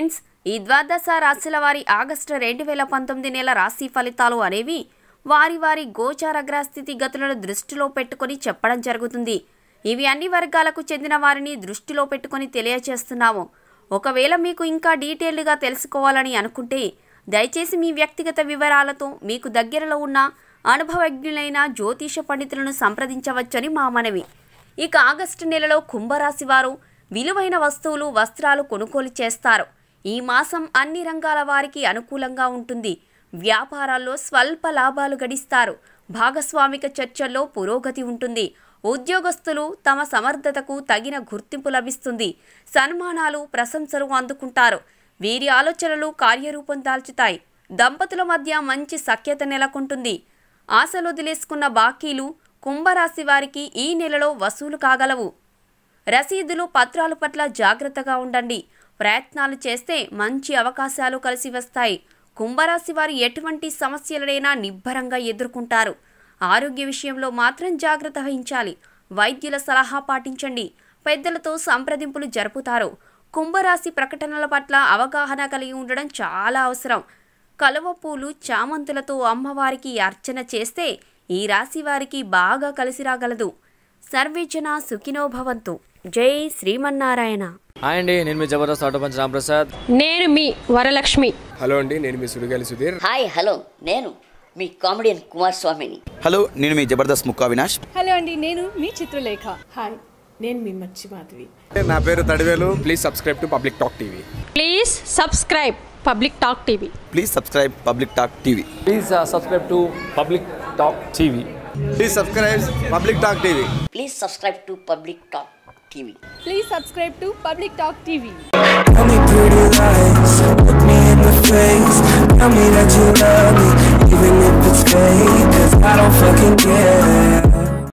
Friends ఈ ద్వాదశ రాశుల వారి ఆగస్టు రెండు వేల పంతొమ్మిది నెల రాశి ఫలితాలు అనేవి వారి వారి గోచార గ్రహస్థితి గతులను దృష్టిలో పెట్టుకొని చెప్పడం జరుగుతుంది ఇవి అన్ని వర్గాలకు చెందిన వారిని దృష్టిలో పెట్టుకొని తెలియచేస్తున్నాము ఒకవేళ మీకు ఇంకా డీటెయిల్డ్గా తెలుసుకోవాలని అనుకుంటే దయచేసి మీ వ్యక్తిగత వివరాలతో మీకు దగ్గరలో ఉన్న అనుభవజ్ఞులైన జ్యోతిష పండితులను సంప్రదించవచ్చని మా మనవి ఇక ఆగస్టు నెలలో కుంభరాశి వారు విలువైన వస్తువులు వస్త్రాలు కొనుగోలు చేస్తారు ఈ మాసం అన్ని రంగాల వారికి అనుకూలంగా ఉంటుంది వ్యాపారాల్లో స్వల్ప లాభాలు గడిస్తారు భాగస్వామిక చర్చల్లో పురోగతి ఉంటుంది ఉద్యోగస్తులు తమ సమర్థతకు తగిన గుర్తింపు లభిస్తుంది సన్మానాలు ప్రశంసలు అందుకుంటారు వీరి ఆలోచనలు కార్యరూపం దాల్చుతాయి దంపతుల మధ్య మంచి సఖ్యత నెలకొంటుంది ఆశలు వదిలేసుకున్న బాకీలు కుంభరాశి వారికి ఈ నెలలో వసూలు కాగలవు రసీదులు పత్రాల పట్ల జాగ్రత్తగా ఉండండి ప్రయత్నాలు చేస్తే మంచి అవకాశాలు కలిసి వస్తాయి కుంభరాశి వారు ఎటువంటి సమస్యలనైనా నిబ్బరంగా ఎదుర్కొంటారు ఆరోగ్య విషయంలో మాత్రం జాగ్రత్త వహించాలి వైద్యుల సలహా పాటించండి పెద్దలతో సంప్రదింపులు జరుపుతారు కుంభరాశి ప్రకటనల పట్ల అవగాహన కలిగి ఉండడం చాలా అవసరం కలువ పూలు చామంతులతో అమ్మవారికి అర్చన చేస్తే ఈ రాశి వారికి బాగా కలిసి రాగలదు సర్వేజన సుఖినో భవంతు జై శ్రీమన్నారాయణ హాయ్ అండి నేను మీ జబర్దస్త్ ఆటోపంచ్ రాంప్రసాద్ నేను మీ వరలక్ష్మి హలో అండి నేను మీ సుడిగాలి సుధీర్ హాయ్ హలో నేను మీ కామెడియన్ కుమార్ స్వామిని హలో నేను మీ జబర్దస్త్ ముక్కా వినాష్ హలో అండి నేను మీ చిత్రలేఖ హాయ్ నేను మీ మచ్చి మాధవి నా పేరు Thadivelu please subscribe to public talk TV please subscribe public talk TV please subscribe public talk TV please subscribe to public talk TV please subscribe public talk TV please subscribe to public talk TV please subscribe to public talk TV Tell me pretty lies, look me in the face. Tell me that you